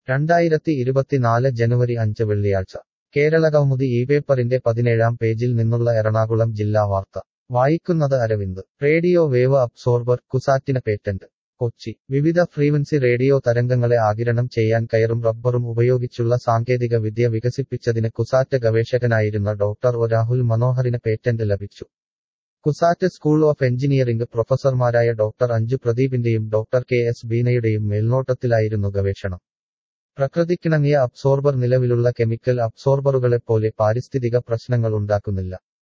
രണ്ടായിരത്തി ഇരുപത്തിനാല് ജനുവരി അഞ്ച് വെള്ളിയാഴ്ച കേരളകൗമുദി ഈ പേപ്പറിന്റെ പതിനേഴാം പേജിൽ നിന്നുള്ള എറണാകുളം ജില്ലാ വാർത്ത വായിക്കുന്നത് അരവിന്ദ് റേഡിയോ വേവ് അബ്സോർബർ കുസാറ്റിന് പേറ്റന്റ് കൊച്ചി വിവിധ ഫ്രീക്വൻസി റേഡിയോ തരംഗങ്ങളെ ആഗിരണം ചെയ്യാൻ കയറും റബ്ബറും ഉപയോഗിച്ചുള്ള സാങ്കേതിക വിദ്യ വികസിപ്പിച്ചതിന് കുസാറ്റ് ഗവേഷകനായിരുന്ന ഡോക്ടർ ഒ രാഹുൽ മനോഹറിന് പേറ്റന്റ് ലഭിച്ചു കുസാറ്റ് സ്കൂൾ ഓഫ് എഞ്ചിനീയറിംഗ് പ്രൊഫസർമാരായ ഡോക്ടർ അഞ്ജു പ്രദീപിന്റെയും ഡോക്ടർ കെ എസ് ബീനയുടെയും മേൽനോട്ടത്തിലായിരുന്നു ഗവേഷണം പ്രകൃതിക്കിണങ്ങിയ അബ്സോർബർ നിലവിലുള്ള കെമിക്കൽ അബ്സോർബറുകളെപ്പോലെ പാരിസ്ഥിതിക പ്രശ്നങ്ങൾ ഉണ്ടാക്കുന്നില്ല